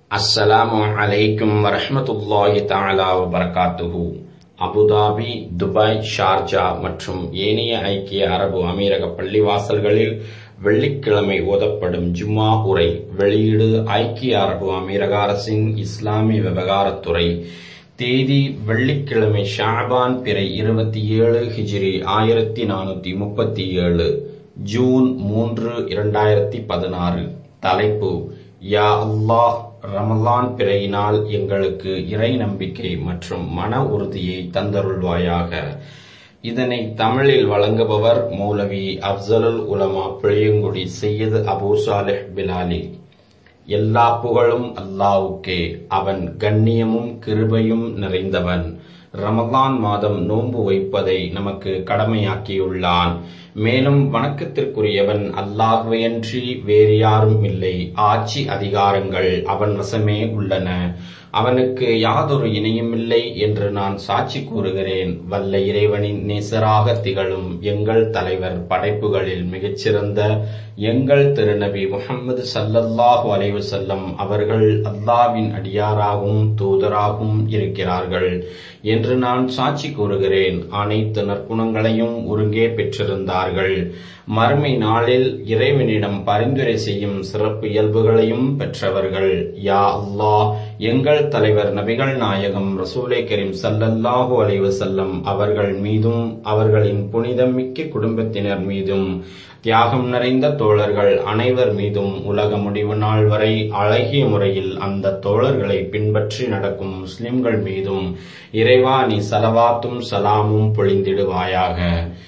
அஸ்ஸலாமு அலைக்கும் வரஹ்மத்துல்லாஹி தஆலா வபரகாத்துஹு அபுதாபி துபாய் ஷார்ஜா மற்றும் ஏனைய ஐக்கிய அரபு அமீரக பள்ளிவாசல்களில் வெள்ளிக்கிழமை ஓதப்படும் ஜும்மா உரை வெளியீடு ஐக்கிய அரபு அமீரக அரசின் இஸ்லாமிய விவகாரத்துறை தேதி வெள்ளிக்கிழமை ஷாபான் பிறை இருபத்தி ஏழு ஹிஜ்ரி ஆயிரத்தி நானூத்தி முப்பத்தி ஏழு ஜூன் மூன்று இரண்டாயிரத்தி பதினாறு தலைப்பு யா அல்லாஹ் ரமலான் பிறையினால் எங்களுக்கு இறை நம்பிக்கை மற்றும் மன உறுதியை தந்தருள்வாயாக இதனை தமிழில் வழங்குபவர் மௌலவி அப்சலுல் உலமா பிழையங்குடி செய்யது அபூ சாலிஹ் பிலாலி எல்லா புகழும் அல்லாவுக்கே அவன் கண்ணியமும் கிருபையும் நிறைந்தவன் ரமலான் மாதம் நோன்பு வைப்பதை நமக்கு கடமையாக்கியுள்ளான் மேலும் வணக்கத்திற்குரியவன் அல்லாஹுவையன்றி வேறு யாரும் இல்லை ஆட்சி அதிகாரங்கள் அவன் வசமே உள்ளன அவனுக்கு யாதொரு இணையும் இல்லை என்று நான் சாட்சி கூறுகிறேன் வல்ல இறைவனின் நேசராக திகழும் எங்கள் தலைவர் படைப்புகளில் மிகச்சிறந்த எங்கள் திருநபி முகமது சல்லல்லாஹு அலைவு செல்லம் அவர்கள் அல்லாவின் அடியாராகவும் தூதராகவும் இருக்கிறார்கள் என்று நான் சாட்சி கூறுகிறேன் அனைத்து நற்குணங்களையும் ஒருங்கே பெற்றிருந்தார்கள் மறுமை நாளில் இறைவனிடம் பரிந்துரை செய்யும் சிறப்பு இயல்புகளையும் பெற்றவர்கள் யா அல்லாஹ் எங்கள் தலைவர் நபிகள் நாயகம் ரசூலை கரீம் சல்லல்லாஹு அலைவு செல்லம் அவர்கள் மீதும் அவர்களின் புனிதம் மிக்க குடும்பத்தினர் மீதும் தியாகம் நிறைந்த தோழர்கள் அனைவர் மீதும் உலக முடிவு நாள் வரை அழகிய முறையில் அந்த தோழர்களை பின்பற்றி நடக்கும் முஸ்லிம்கள் மீதும் இறைவா நீ சலவாத்தும் சலாமும் பொழிந்திடுவாயாக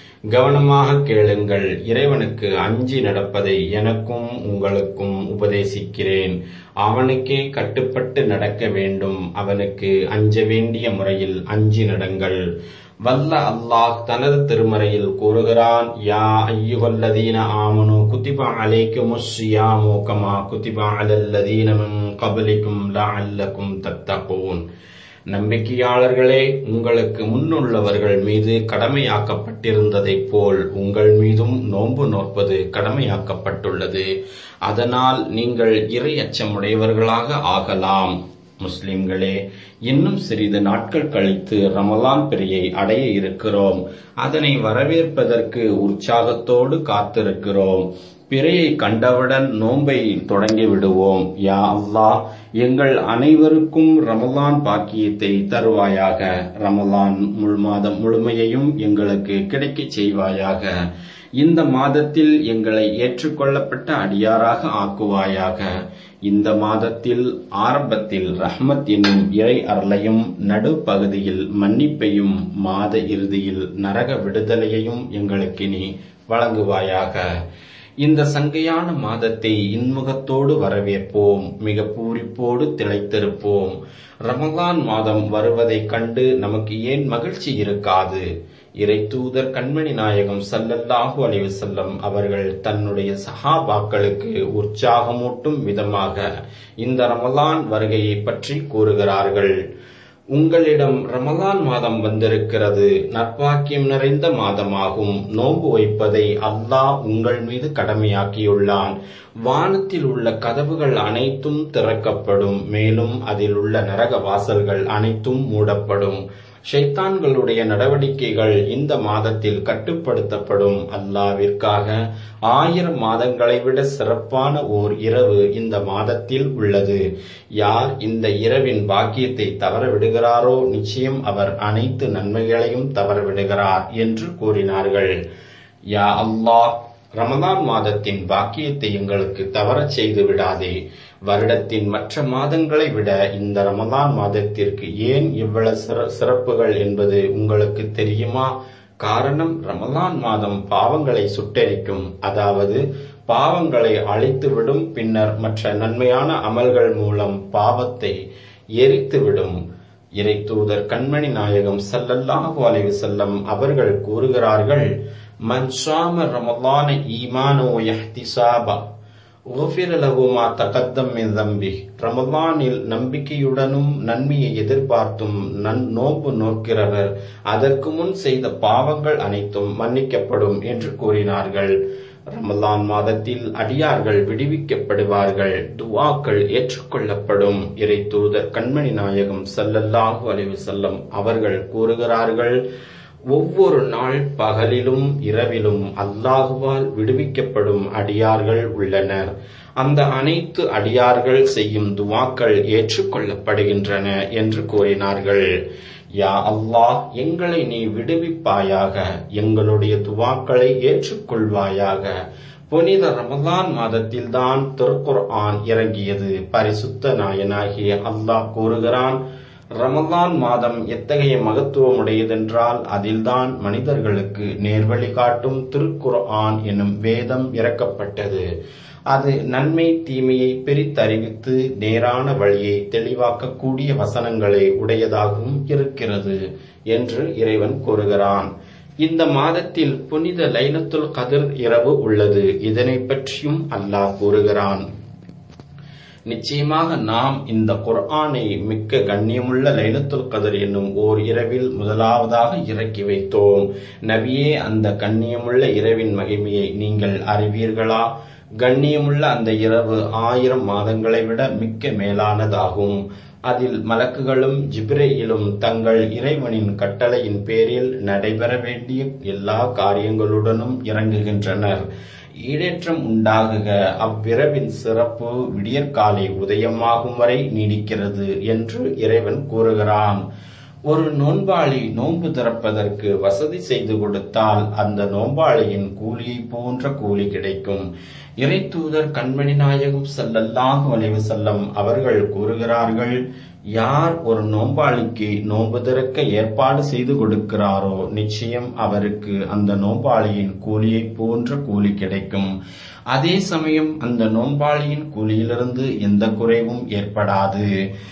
கவனமாக கேளுங்கள் இறைவனுக்கு அஞ்சி நடப்பதை எனக்கும் உங்களுக்கும் உபதேசிக்கிறேன் அவனுக்கே கட்டுப்பட்டு நடக்க வேண்டும் அவனுக்கு அஞ்ச வேண்டிய முறையில் அஞ்சி நடங்கள் வல்ல அல்லாஹ் தனது திருமறையில் கூறுகிறான் யா ஐயுகல்லதீன ஆமனு குத்திபா அலைக்கும் ஸியாமு கமா குத்திபா அலல்லதீன மின் கபலிக்கும் லஅல்லக்கும் தத்தகூன் நம்பிக்கையாளர்களே உங்களுக்கு முன்னுள்ளவர்கள் மீது கடமையாக்கப்பட்டிருந்ததைப் போல் உங்கள் மீதும் நோன்பு நோற்பது கடமையாக்கப்பட்டுள்ளது அதனால் நீங்கள் இறை அச்சமுடையவர்களாக ஆகலாம் முஸ்லிம்களே இன்னும் சிறிது நாட்கள் கழித்து ரமலான் பிறையை அடைய இருக்கிறோம் அதனை வரவேற்பதற்கு உற்சாகத்தோடு காத்திருக்கிறோம் பிறையை கண்டவுடன் நோன்பை தொடங்கி விடுவோம் யா அல்லாஹ் எங்கள் அனைவருக்கும் ரமலான் பாக்கியத்தை தருவாயாக ரமலான் முழு மாதம் முழுமையையும் எங்களுக்கு கிடைக்கச் செய்வாயாக இந்த மாதத்தில் எங்களை ஏற்றுக்கொள்ளப்பட்ட அடியாராக ஆக்குவாயாக இந்த மாதத்தில் ஆரம்பத்தில் ரஹ்மத் என்னும் இறை அருளையும் நடுப்பகுதியில் மன்னிப்பையும் மாத இறுதியில் நரக விடுதலையையும் எங்களுக்கு நீ வழங்குவாயாக இந்த சங்கையான மாதத்தை இன்முகத்தோடு வரவேற்போம் மிக பூரிப்போடு திளைத்திருப்போம் ரமலான் மாதம் வருவதைக் கண்டு நமக்கு ஏன் மகிழ்ச்சி இருக்காது இறை தூதர் கண்மணி நாயகம் சல்லல்லாஹு அலைவு செல்லம் அவர்கள் தன்னுடைய சஹாபாக்களுக்கு உற்சாகமூட்டும் விதமாக இந்த ரமலான் வருகையை பற்றி கூறுகிறார்கள் உங்களிடம் ரமலான் மாதம் வந்திருக்கிறது நற்பாக்கியம் நிறைந்த மாதமாகும் நோன்பு வைப்பதை அல்லாஹ் உங்கள் மீது கடமையாக்கியுள்ளான் வானத்தில் உள்ள கதவுகள் அனைத்தும் திறக்கப்படும் மேலும் அதில் உள்ள நரக வாசல்கள் அனைத்தும் மூடப்படும் ஷைத்தான்களுடைய நடவடிக்கைகள் இந்த மாதத்தில் கட்டுப்படுத்தப்படும் அல்லாவிற்காக ஆயிரம் மாதங்களை விட சிறப்பான ஓர் இரவு இந்த மாதத்தில் உள்ளது யார் இந்த இரவின் பாக்கியத்தை தவற விடுகிறாரோ நிச்சயம் அவர் அனைத்து நன்மைகளையும் தவற விடுகிறார் என்று கூறினார்கள் யா அல்லாஹ் ரமதான் மாதத்தின் பாக்கியத்தை எங்களுக்கு தவறச் செய்து விடாதே வருடத்தின் மற்ற மாதங்களை விட இந்த ரமதான் மாதத்திற்கு ஏன் இவ்வளவு சிறப்புகள் என்பது உங்களுக்கு தெரியுமா காரணம் ரமலான் மாதம் பாவங்களை சுட்டரிக்கும் அதாவது பாவங்களை அழித்துவிடும் பின்னர் மற்ற நன்மையான அமல்கள் மூலம் பாவத்தை எரித்துவிடும் இறை தூதர் கண்மணி நாயகம் சல்லல்லாஹு அலைவு செல்லம் அவர்கள் கூறுகிறார்கள் மன் சாம ரமலான ஈமானோ யஹ்திசாபா غفر له ما تقدم من ذنبه ரமலானில் நம்பிக்கையுடனும் நன்மையை எதிர்பார்த்தும் நன் நோன்பு நோக்கிறவர் அதற்கு முன் செய்த பாவங்கள் அனைத்தும் மன்னிக்கப்படும் என்று கூறினார்கள் ரமலான் மாதத்தில் அடியார்கள் விடுவிக்கப்படுவார்கள் துவாக்கள் ஏற்றுக்கொள்ளப்படும் இறை தூதர் கண்மணி நாயகம் சல்லல்லாஹு அலைவு செல்லம் அவர்கள் கூறுகிறார்கள் ஒவ்வொரு நாள் பகலிலும் இரவிலும் அல்லாஹுவால் விடுவிக்கப்படும் அடியார்கள் உள்ளனர் அந்த அனைத்து அடியார்கள் செய்யும் துவாக்கள் ஏற்றுக்கொள்ளப்படுகின்றன என்று கூறினார்கள் யா அல்லாஹ் எங்களை நீ விடுவிப்பாயாக எங்களுடைய துவாக்களை ஏற்றுக்கொள்வாயாக புனித ரமலான் மாதத்தில்தான் திருக்குர் ஆன் இறங்கியது பரிசுத்த நாயனாகிய அல்லாஹ் கூறுகிறான் ரமலான் மாதம் எத்தகைய மகத்துவம் உடையதென்றால் அதில்தான் மனிதர்களுக்கு நேர்வழி காட்டும் திருக்குர் ஆன் என்னும் வேதம் இறக்கப்பட்டது அது நன்மை தீமையை பிரித்தறிவித்து நேரான வழியை தெளிவாக்கக்கூடிய வசனங்களை உடையதாகவும் இருக்கிறது என்று இறைவன் கூறுகிறான் இந்த மாதத்தில் புனித லைலத்துல் கதிர் இரவு உள்ளது இதனை பற்றியும் அல்லாஹ் கூறுகிறான் நிச்சயமாக நாம் இந்த குர்ஆனை மிக்க கண்ணியமுள்ள லைலத்துல் கதர் என்னும் ஓர் இரவில் முதலாவதாக இறக்கி வைத்தோம் நபியே அந்த கண்ணியமுள்ள இரவின் மகிமையை நீங்கள் அறிவீர்களா கண்ணியமுள்ள அந்த இரவு ஆயிரம் மாதங்களை விட மிக்க மேலானதாகும் அதில் மலக்குகளும் ஜிப்ரேயிலும் தங்கள் இறைவனின் கட்டளையின் பேரில் நடைபெற வேண்டிய எல்லா காரியங்களுடனும் இறங்குகின்றனர் ஈடேற்றம் உண்டாகுக அவ்விரவின் சிறப்பு விடியற்காலை உதயமாகும் வரை நீடிக்கிறது என்று இறைவன் கூறுகிறான் ஒரு நோன்பாளி நோன்பு திறப்பதற்கு வசதி செய்து கொடுத்தால் அந்த நோன்பாளியின் கூலியை போன்ற கூலி கிடைக்கும் இறை தூதர் கண்மணி நாயகம் செல்லல்லாஹு அலைவு செல்லம் அவர்கள் கூறுகிறார்கள் யார் ஒரு நோம்பாளிக்கு நோன்பு திறக்க ஏற்பாடு செய்து கொடுக்கிறாரோ நிச்சயம் அவருக்கு அந்த நோம்பாளியின் கூலியை போன்ற கூலி கிடைக்கும் அதே சமயம் அந்த நோம்பாளியின் கூலியிலிருந்து எந்த குறைவும் ஏற்படாது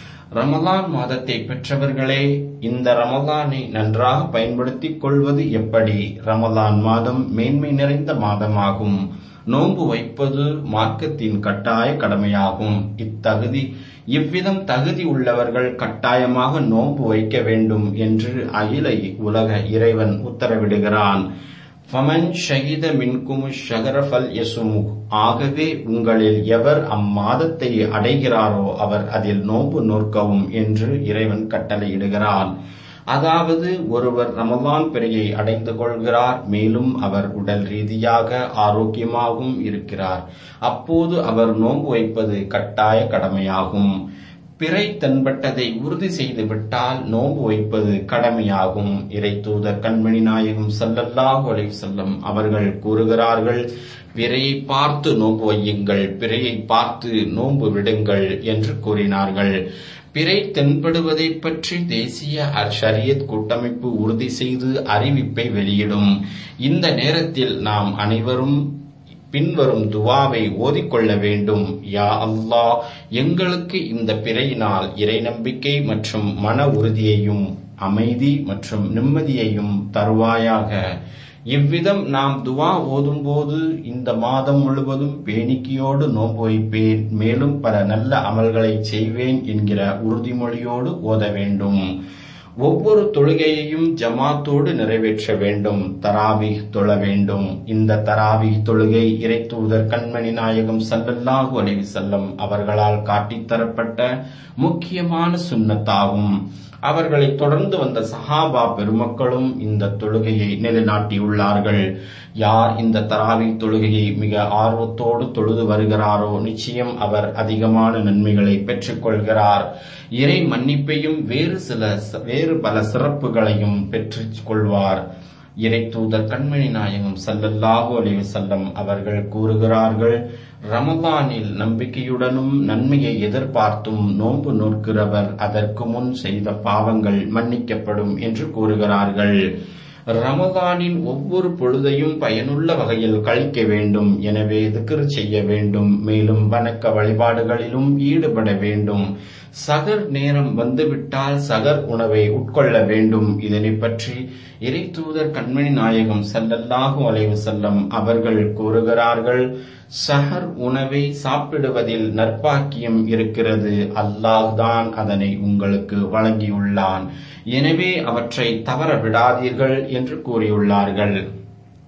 ரமலான் மாதத்தை பெற்றவர்களே இந்த ரமலானை நன்றாக பயன்படுத்திக் கொள்வது எப்படி ரமலான் மாதம் மேன்மை நிறைந்த மாதமாகும் நோன்பு வைப்பது மார்க்கத்தின் கட்டாய கடமையாகும் இத்தகுதி இவ்விதம் தகுதி உள்ளவர்கள் கட்டாயமாக நோன்பு வைக்க வேண்டும் என்று அகில உலக இறைவன் உத்தரவிடுகிறான் ஃபமன் ஷஹித மின்கும் ஷகரஃபல் யசுமு ஆகவே உங்களில் எவர் அம்மாதத்தை அடைகிறாரோ அவர் அதில் நோன்பு நோற்கவும் என்று இறைவன் கட்டளையிடுகிறான் அதாவது ஒருவர் ரமலான் பிறையை அடைந்து கொள்கிறார் மேலும் அவர் உடல் ரீதியாக ஆரோக்கியமாகவும் இருக்கிறார் அப்போது அவர் நோன்பு வைப்பது கட்டாய கடமையாகும் பிறை தென்பட்டதை உறுதி செய்து விட்டால் நோன்பு வைப்பது கடமையாகும் இறை தூதர் கண்மணி நாயகம் சல்லல்லாஹு அலைஹி செல்லம் அவர்கள் கூறுகிறார்கள் பிறையை பார்த்து நோன்பு வையுங்கள் பிறையை பார்த்து நோன்பு விடுங்கள் என்று கூறினார்கள் பிறை தென்படுவதை பற்றி தேசிய ஷரியத் கூட்டமைப்பு உறுதி செய்து அறிவிப்பை வெளியிடும் இந்த நேரத்தில் நாம் அனைவரும் பின்வரும் துவாவை ஓதிக்கொள்ள வேண்டும் யா அல்லாஹ் எங்களுக்கு இந்த பிறையினால் இறை நம்பிக்கை மற்றும் மன உறுதியையும் அமைதி மற்றும் நிம்மதியையும் தருவாயாக இவ்விதம் நாம் துவா ஓதும்போது இந்த மாதம் முழுவதும் பேணிக்கையோடு நோன்பு வைப்பேன் மேலும் பல நல்ல அமல்களை செய்வேன் என்கிற உறுதிமொழியோடு ஓத வேண்டும் ஒவ்வொரு தொழுகையையும் ஜமாத்தோடு நிறைவேற்ற வேண்டும் தராவி தொழ வேண்டும் இந்த தராவி தொழுகை இறை தூதர் கண்மணி நாயகம் சல்லல்லாஹு அலைஹி செல்லம் அவர்களால் காட்டித்தரப்பட்ட முக்கியமான சுண்ணத்தாகும் அவர்களை தொடர்ந்து வந்த சஹாபா பெருமக்களும் இந்த தொழுகையை நிலைநாட்டியுள்ளார்கள் யார் இந்த தராவி தொழுகையை மிக ஆர்வத்தோடு தொழுது வருகிறாரோ நிச்சயம் அவர் அதிகமான நன்மைகளை பெற்றுக் கொள்கிறார் இறை மன்னிப்பையும் வேறு சில வேறு பல சிறப்புகளையும் பெற்றுக் கொள்வார் இறை தூதர் கண்மணி நாயகம் சல்லல்லாஹு அலைஹி வஸல்லம் அவர்கள் கூறுகிறார்கள் ரமலானில் நம்பிக்கையுடனும் நன்மையை எதிர்பார்த்தும் நோன்பு நோக்கிறவர் அதற்கு முன் செய்த பாவங்கள் மன்னிக்கப்படும் என்று கூறுகிறார்கள் ரமலானின் ஒவ்வொரு பொழுதையும் பயனுள்ள வகையில் கழிக்க வேண்டும் எனவே திக்ர் செய்ய வேண்டும் மேலும் வணக்க வழிபாடுகளிலும் ஈடுபட வேண்டும் சகர் நேரம் வந்துவிட்டால் சகர் உணவை உட்கொள்ள வேண்டும் இதனை பற்றி இறை தூதர் கண்மணி நாயகம் சல்லல்லாஹு அலைவு செல்லம் அவர்கள் கூறுகிறார்கள் சஹர் உணவை சாப்பிடுவதில் நற்பாக்கியம் இருக்கிறது அல்லாஹ் தான் அதனை உங்களுக்கு வழங்கியுள்ளான் எனவே அவற்றை தவற விடாதீர்கள் என்று கூறியுள்ளார்கள்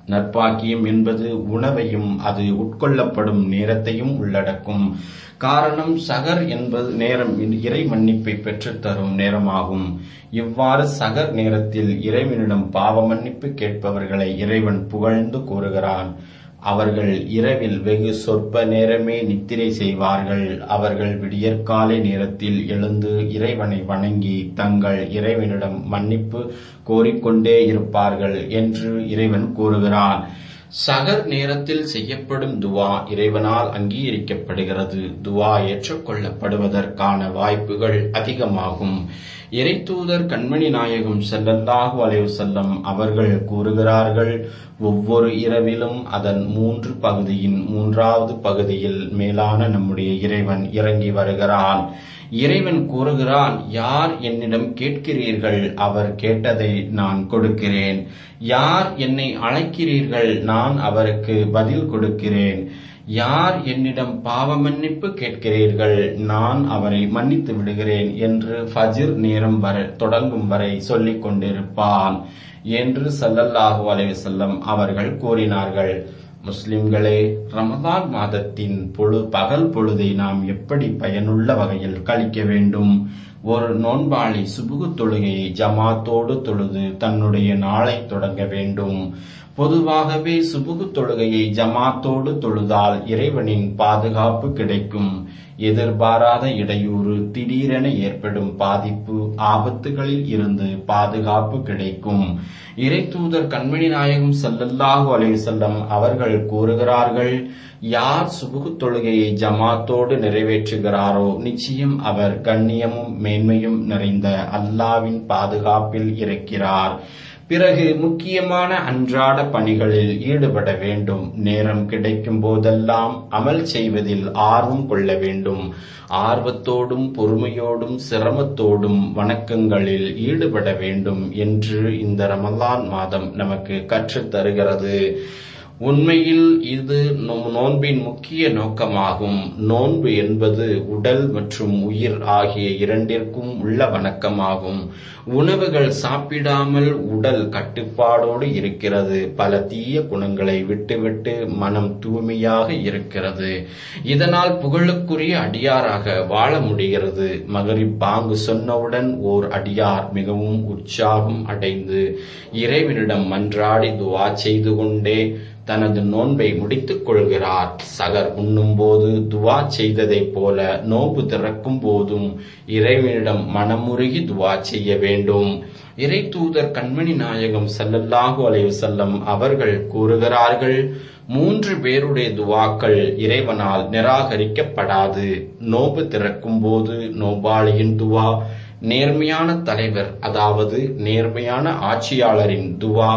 நற்பாக்கியம் என்பது உணவையும் அது உட்கொள்ளப்படும் நேரத்தையும் உள்ளடக்கும் காரணம் சகர் என்பது நேரம் இறை மன்னிப்பை பெற்றுத்தரும் நேரமாகும் இவ்வாறு சகர் நேரத்தில் இறைவனிடம் பாவ மன்னிப்பு கேட்பவர்களை இறைவன் புகழ்ந்து கூறுகிறான் அவர்கள் இரவில் வெகு சொற்ப நேரமே நித்திரை செய்வார்கள் அவர்கள் விடியற்காலை நேரத்தில் எழுந்து இறைவனை வணங்கி தங்கள் இறைவனிடம் மன்னிப்பு கோரிக்கொண்டே இருப்பார்கள் என்று இறைவன் கூறுகிறான் சகர் நேரத்தில் செய்யப்படும் துவா இறைவனால் அங்கீகரிக்கப்படுகிறது துவா ஏற்றுக்கொள்ளப்படுவதற்கான வாய்ப்புகள் அதிகமாகும் இறைத்தூதர் கண்மணி நாயகம் செல்லல்லாஹு அலைவு செல்லம் அவர்கள் கூறுகிறார்கள் ஒவ்வொரு இரவிலும் அதன் மூன்று பகுதியின் மூன்றாவது பகுதியில் மேலான நம்முடைய இறைவன் இறங்கி வருகிறான் இறைவன் கூறுகிறான் யார் என்னிடம் கேட்கிறீர்கள் அவர் கேட்டதை நான் கொடுக்கிறேன் யார் என்னை அழைக்கிறீர்கள் நான் அவருக்கு பதில் கொடுக்கிறேன் யார் என்னிடம் பாவ மன்னிப்பு கேட்கிறீர்கள் நான் அவரை மன்னித்து விடுகிறேன் என்று ஃபஜிர் நேரம் வரை தொடங்கும் வரை சொல்லிக் கொண்டிருப்பான் என்று சல்லல்லாஹு அலைஹி வஸல்லம் அவர்கள் கூறினார்கள் முஸ்லிம்களே ரமதான் மாதத்தின் பொழு பகல் பொழுதை நாம் எப்படி பயனுள்ள வகையில் கழிக்க வேண்டும் ஒரு நோன்பாளி சுபுகு தொழுகையை ஜமாத்தோடு தொழுது தன்னுடைய நாளை தொடங்க வேண்டும் பொதுவாகவே சுபுகு தொழுகையை ஜமாத்தோடு தொழுதால் இறைவனின் பாதுகாப்பு கிடைக்கும் எதிர்பாராத இடையூறு திடீரென ஏற்படும் பாதிப்பு ஆபத்துகளில் இருந்து பாதுகாப்பு கிடைக்கும் இறை தூதர் கண்மணி நாயகம் சல்லல்லாஹு அலைவசல்லம் அவர்கள் கூறுகிறார்கள் யார் சுபுகு தொழுகையை ஜமாத்தோடு நிறைவேற்றுகிறாரோ நிச்சயம் அவர் கண்ணியமும் மேன்மையும் நிறைந்த அல்லாவின் பாதுகாப்பில் இருக்கிறார் பிறகு முக்கியமான அன்றாட பணிகளில் ஈடுபட வேண்டும் நேரம் கிடைக்கும் போதெல்லாம் அமல் செய்வதில் ஆர்வம் கொள்ள வேண்டும் ஆர்வத்தோடும் பொறுமையோடும் சிரமத்தோடும் வணக்கங்களில் ஈடுபட வேண்டும் என்று இந்த ரமலான் மாதம் நமக்கு கற்றுத் தருகிறது உண்மையில் இது நோன்பின் முக்கிய நோக்கமாகும் நோன்பு என்பது உடல் மற்றும் உயிர் ஆகிய இரண்டிற்கும் உள்ள வணக்கமாகும் உணவுகள் சாப்பிடாமல் உடல் கட்டுப்பாடோடு இருக்கிறது பல தீய குணங்களை விட்டுவிட்டு மனம் தூய்மையாக இருக்கிறது இதனால் புகழுக்குரிய அடியாராக வாழ முடிகிறது மகரிப் பாங்கு சொன்னவுடன் ஓர் அடியார் மிகவும் உற்சாகம் அடைந்து இறைவனிடம் மன்றாடி துவா செய்து கொண்டே தனது நோன்பை முடித்துக் கொள்கிறார் சகர் உண்ணும் போது துவா செய்ததைப் போல நோன்பு திறக்கும் போதும் இறைவனிடம் மனமுருகி துவா செய்ய வேண்டும் இறை தூதர் கண்மணி நாயகம் சல்லல்லாஹு அலைவசல்லம் அவர்கள் கூறுகிறார்கள் மூன்று பேருடைய துவாக்கள் இறைவனால் நிராகரிக்கப்படாது நோபு திறக்கும் போது நோபாளியின் துவா நேர்மையான தலைவர் அதாவது நேர்மையான ஆட்சியாளரின் துவா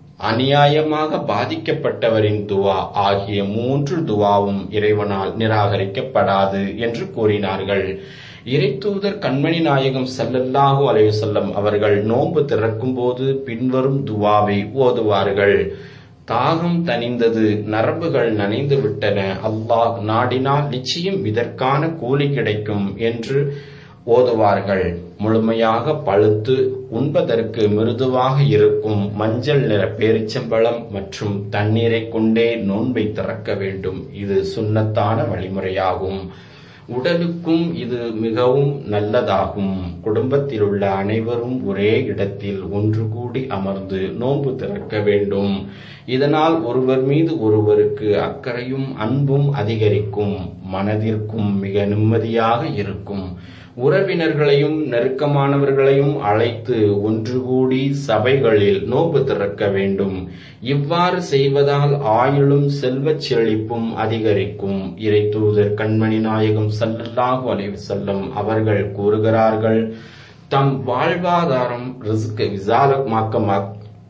அநியாயமாக பாதிக்கப்பட்டவரின் துவா ஆகிய மூன்று துவாவும் இறைவனால் நிராகரிக்கப்படாது என்று கூறினார்கள் இறைத்தூதர் கண்மணி நாயகம் சல்லல்லாஹு அலையுசல்லம் அவர்கள் நோன்பு திறக்கும் போது பின்வரும் துவாவை ஓதுவார்கள் தாகம் தணிந்தது நரம்புகள் நனைந்து விட்டன அல்லாஹ் நாடினால் நிச்சயம் இதற்கான கூலி கிடைக்கும் என்று ஓதுவார்கள் முழுமையாக பழுத்து உண்பதற்கு மிருதுவாக இருக்கும் மஞ்சள் நிற பேரிச்சம்பழம் மற்றும் தண்ணீரை கொண்டே நோன்பை திறக்க வேண்டும் இது சுண்ணத்தான வழிமுறையாகும் உடலுக்கும் இது மிகவும் நல்லதாகும் குடும்பத்தில் உள்ள அனைவரும் ஒரே இடத்தில் ஒன்று கூடி அமர்ந்து நோன்பு திறக்க வேண்டும் இதனால் ஒருவர் மீது ஒருவருக்கு அக்கறையும் அன்பும் அதிகரிக்கும் மனதிற்கும் மிக நிம்மதியாக இருக்கும் உறவினர்களையும் நெருக்கமானவர்களையும் அழைத்து ஒன்று கூடி சபைகளில் நோன்பு திறக்க வேண்டும் இவ்வாறு செய்வதால் ஆயுளும் செல்வச் செழிப்பும் அதிகரிக்கும் இறை தூதர் கண்மணி நாயகம் சல்லல்லாஹு அலைஹி செல்லம் அவர்கள் கூறுகிறார்கள் தம் வாழ்வாதாரம் ரிஸ்க் விசாலமாக்க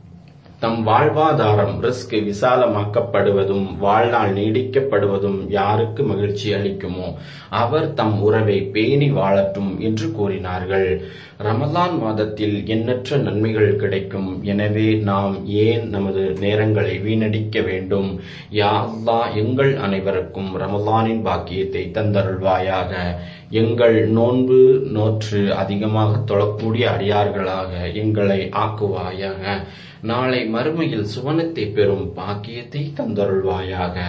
தம் வாழ்வாதாரம் ரிஸ்க் விசாலமாக்கப்படுவதும் வாழ்நாள் நீடிக்கப்படுவதும் யாருக்கு மகிழ்ச்சி அளிக்குமோ அவர் தம் உறவை பேணி வாழட்டும் என்று கூறினார்கள் ரமலான் மாதத்தில் எண்ணற்ற நன்மைகள் கிடைக்கும் எனவே நாம் ஏன் நமது நேரங்களை வீணடிக்க வேண்டும் யா அல்லா எங்கள் அனைவருக்கும் ரமலானின் பாக்கியத்தை தந்தருள்வாயாக எங்கள் நோன்பு நோற்று அதிகமாக தொழக்கூடிய அடியார்களாக எங்களை ஆக்குவாயாக நாளை மறுமையில் சுவனத்தை பெறும் பாக்கியத்தை தந்தருள்வாயாக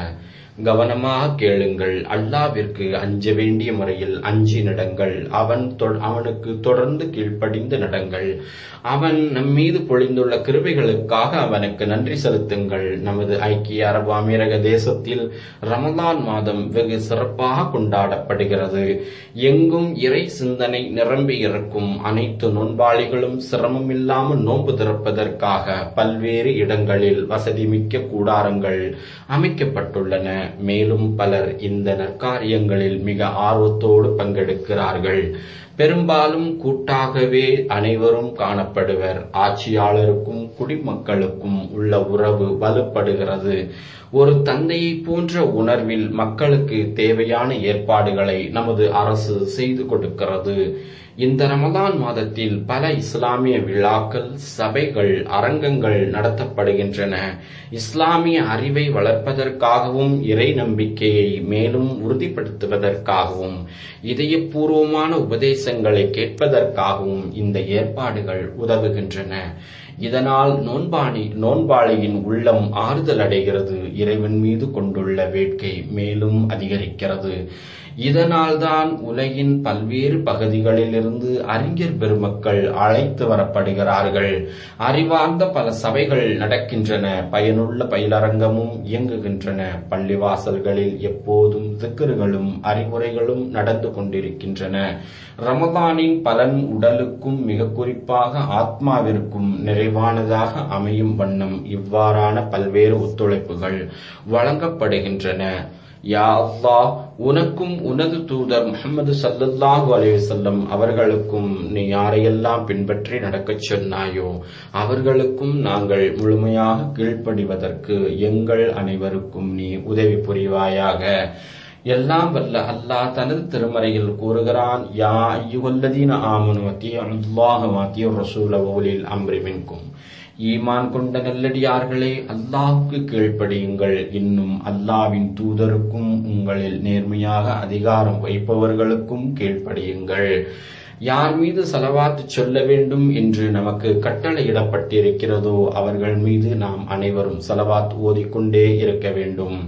கவனமாக கேளுங்கள் அல்லாவிற்கு அஞ்ச வேண்டிய முறையில் அஞ்சி நடங்கள் அவன் அவனுக்கு தொடர்ந்து கீழ்ப்படிந்து நடங்கள் அவன் நம் மீது பொழிந்துள்ள கிருபைகளுக்காக அவனுக்கு நன்றி செலுத்துங்கள் நமது ஐக்கிய அரபு அமீரக தேசத்தில் ரமலான் மாதம் வெகு சிறப்பாக கொண்டாடப்படுகிறது எங்கும் இறை சிந்தனை நிரம்பி இருக்கும் அனைத்து நோன்பாளிகளும் சிரமமில்லாமல் நோன்பு திறப்பதற்காக பல்வேறு இடங்களில் வசதி மிக்க கூடாரங்கள் அமைக்கப்பட்டுள்ளன மேலும் பலர் இந்த நற்காரியங்களில் மிக ஆர்வத்தோடு பங்கெடுக்கிறார்கள் பெரும்பாலும் கூட்டாகவே அனைவரும் காணப்படுவர் ஆட்சியாளருக்கும் குடிமக்களுக்கும் உள்ள உறவு வலுப்படுகிறது ஒரு தந்தையை போன்ற உணர்வில் மக்களுக்கு தேவையான ஏற்பாடுகளை நமது அரசு செய்து கொடுக்கிறது இந்த ரமதான் மாதத்தில் பல இஸ்லாமிய விழாக்கள் சபைகள் அரங்கங்கள் நடத்தப்படுகின்றன இஸ்லாமிய அறிவை வளர்ப்பதற்காகவும் இறை நம்பிக்கையை மேலும் உறுதிப்படுத்துவதற்காகவும் இதயபூர்வமான உபதேசங்களை கேட்பதற்காகவும் இந்த ஏற்பாடுகள் உதவுகின்றன இதனால் நோன்பாணி நோன்பாளியின் உள்ளம் ஆறுதல் அடைகிறது இறைவன் மீது கொண்டுள்ள வேட்கை மேலும் அதிகரிக்கிறது இதனால்தான் உலகின் பல்வேறு பகுதிகளிலிருந்து அறிஞர் பெருமக்கள் அழைத்து வரப்படுகிறார்கள் அறிவார்ந்த பல சபைகள் நடக்கின்றன பயனுள்ள பயிலரங்கமும் இயங்குகின்றன பள்ளிவாசல்களில் எப்போதும் திக்கர்களும் அறிவுரைகளும் நடந்து கொண்டிருக்கின்றன ரமதானின் பலன் உடலுக்கும் மிக குறிப்பாக ஆத்மாவிற்கும் நிறைவானதாக அமையும் வண்ணம் இவ்வாறான பல்வேறு ஒத்துழைப்புகள் வழங்கப்படுகின்றன யா அல்லாஹ் உனக்கும் உனது தூதர் முகமது சல்லல்லாஹு அலைவசல்லம் அவர்களுக்கும் நீ யாரையெல்லாம் பின்பற்றி நடக்கச் சொன்னாயோ அவர்களுக்கும் நாங்கள் முழுமையாக கீழ்ப்படிவதற்கு எங்கள் அனைவருக்கும் நீ உதவி புரிவாயாக எல்லாம் வல்ல அல்லாஹ் தனது திருமறையில் கூறுகிறான் யா ஐயுகல்லதீன ஆமனு அத்திய அல்லாஹ் அத்திய ரசூல ஓலில் அம்ரி மின்கும் ஈமான் கொண்ட நல்லடியார்களே அல்லாஹுக்கு கீழ்ப்படியுங்கள் இன்னும் அல்லாவின் தூதருக்கும் உங்களில் நேர்மையாக அதிகாரம் வைப்பவர்களுக்கும் கீழ்ப்படியுங்கள் யார் மீது செலவாத்து சொல்ல வேண்டும் என்று நமக்கு கட்டளையிடப்பட்டிருக்கிறதோ அவர்கள் மீது நாம் அனைவரும் செலவாத் ஓதிக்கொண்டே இருக்க வேண்டும்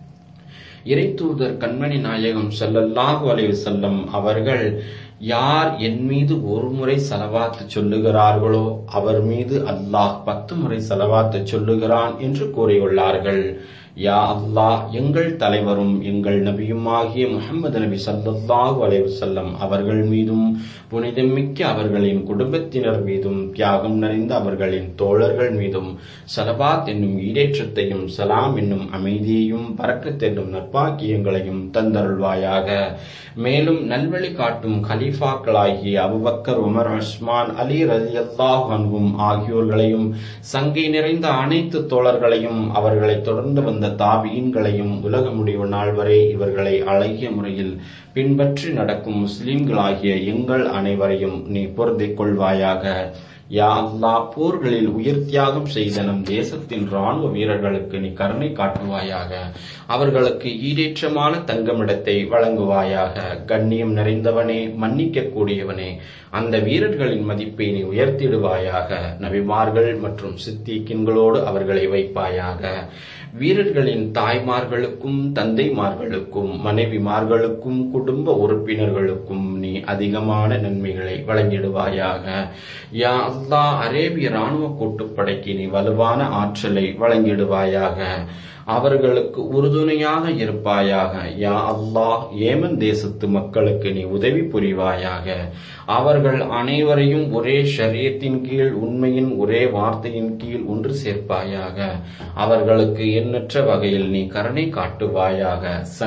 இறைத்தூதர் கண்மணி நாயகம் செல்லல்லாஹு அலைவு செல்லம் அவர்கள் யார் என் மீது ஒரு முறை செலவாத்து சொல்லுகிறார்களோ அவர் மீது அல்லாஹ் பத்து முறை செலவாத்து சொல்லுகிறான் என்று கூறியுள்ளார்கள் யா அல்லாஹ் எங்கள் தலைவரும் எங்கள் நபியுமாகிய முகமது நபி சல்லாஹூ அலைவசல்லம் அவர்கள் மீதும் புனிதமிக்க அவர்களின் குடும்பத்தினர் மீதும் தியாகம் நிறைந்த அவர்களின் தோழர்கள் மீதும் சலபாத் என்னும் ஈடேற்றத்தையும் சலாம் என்னும் அமைதியையும் பறக்கத் என்னும் நற்பாக்கியங்களையும் தந்தருள்வாயாக மேலும் நல்வழி காட்டும் கலீஃபாக்களாகிய அபுபக்கர் உமர் உஸ்மான் அலி ரலி அல்லாஹ் அன்பும் ஆகியோர்களையும் சங்கை நிறைந்த அனைத்து தோழர்களையும் அவர்களை தொடர்ந்து வந்த தாபீன்களையும் உலக முடிவு நாள் வரை இவர்களை அழகிய முறையில் பின்பற்றி நடக்கும் முஸ்லிம்களாகிய எங்கள் அனைவரையும் நீ பொருந்திக் கொள்வாயாக யா அல்லாஹ் போர்களில் உயிர் தியாகம் செய்த நம் தேசத்தின் ராணுவ வீரர்களுக்கு நீ கருணை காட்டுவாயாக அவர்களுக்கு ஈடேற்றமான தங்கமிடத்தை வழங்குவாயாக கண்ணியம் நிறைந்தவனே மன்னிக்க கூடியவனே அந்த வீரர்களின் மதிப்பை நீ உயர்த்திடுவாயாக நபிமார்கள் மற்றும் சித்திக்கின்களோடு அவர்களை வைப்பாயாக வீரர்களின் தாய்மார்களுக்கும் தந்தைமார்களுக்கும் மனைவிமார்களுக்கும் குடும்ப உறுப்பினர்களுக்கும் நீ அதிகமான நன்மைகளை வழங்கிடுவாயாக யா அல்லா அரேபிய ராணுவ கூட்டுப்படைக்கு நீ வலுவான ஆற்றலை வழங்கிடுவாயாக அவர்களுக்கு உறுதுணையாக இருப்பாயாக யா அல்லாஹ் ஏமன் தேசத்து மக்களுக்கு நீ உதவி புரிவாயாக அவர்கள் அனைவரையும் ஒரே ஷரியத்தின் கீழ் உண்மையின் ஒரே வார்த்தையின் கீழ் ஒன்று சேர்ப்பாயாக அவர்களுக்கு எண்ணற்ற வகையில் நீ கருணை காட்டுவாயாக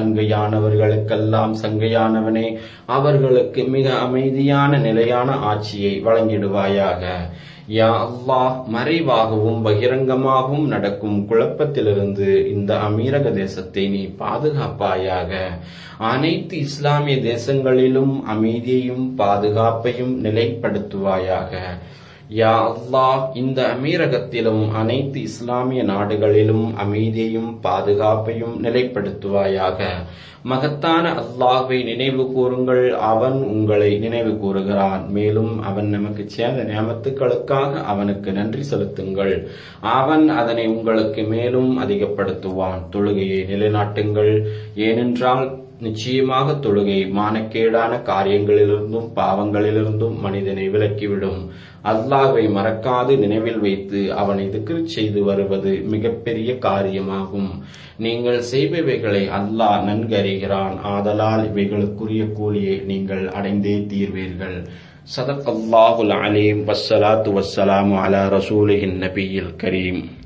சங்கையானவர்களுக்கெல்லாம் சங்கையானவனே அவர்களுக்கு மிக அமைதியான நிலையான ஆட்சியை வழங்கிடுவாயாக யா அல்லாஹ் மறைவாகவும் பகிரங்கமாகவும் நடக்கும் குழப்பத்திலிருந்து இந்த அமீரக தேசத்தை நீ பாதுகாப்பாயாக அனைத்து இஸ்லாமிய தேசங்களிலும் அமைதியையும் பாதுகாப்பையும் நிலைப்படுத்துவாயாக யா அல்லாஹ் இந்த அமீரகத்திலும் அனைத்து இஸ்லாமிய நாடுகளிலும் அமைதியையும் பாதுகாப்பையும் நிலைப்படுத்துவாயாக மகத்தான அல்லாஹ்வை நினைவு கூறுங்கள் அவன் உங்களை நினைவு கூறுகிறான் மேலும் அவன் நமக்கு சேர்ந்த நியமத்துக்களுக்காக அவனுக்கு நன்றி செலுத்துங்கள் அவன் அதனை உங்களுக்கு மேலும் அதிகப்படுத்துவான் தொழுகையை நிலைநாட்டுங்கள் ஏனென்றால் நிச்சயமாக தொழுகை மானக்கேடான காரியங்களிலிருந்தும் பாவங்களிலிருந்தும் மனிதனை விலக்கிவிடும் அல்லாஹ்வை மறக்காது நினைவில் வைத்து அவனை திக்ர் செய்து வருவது மிகப்பெரிய காரியமாகும் நீங்கள் செய்பவைகளை அல்லாஹ் நன்கறிகிறான் ஆதலால் இவைகளுக்குரிய கூலியை நீங்கள் அடைந்தே தீர்வீர்கள் சதக் அல்லாஹுல் அலீம் வஸ்ஸலாத்து வஸ்ஸலாமு அலா ரசூலிஹின் நபியில் கரீம்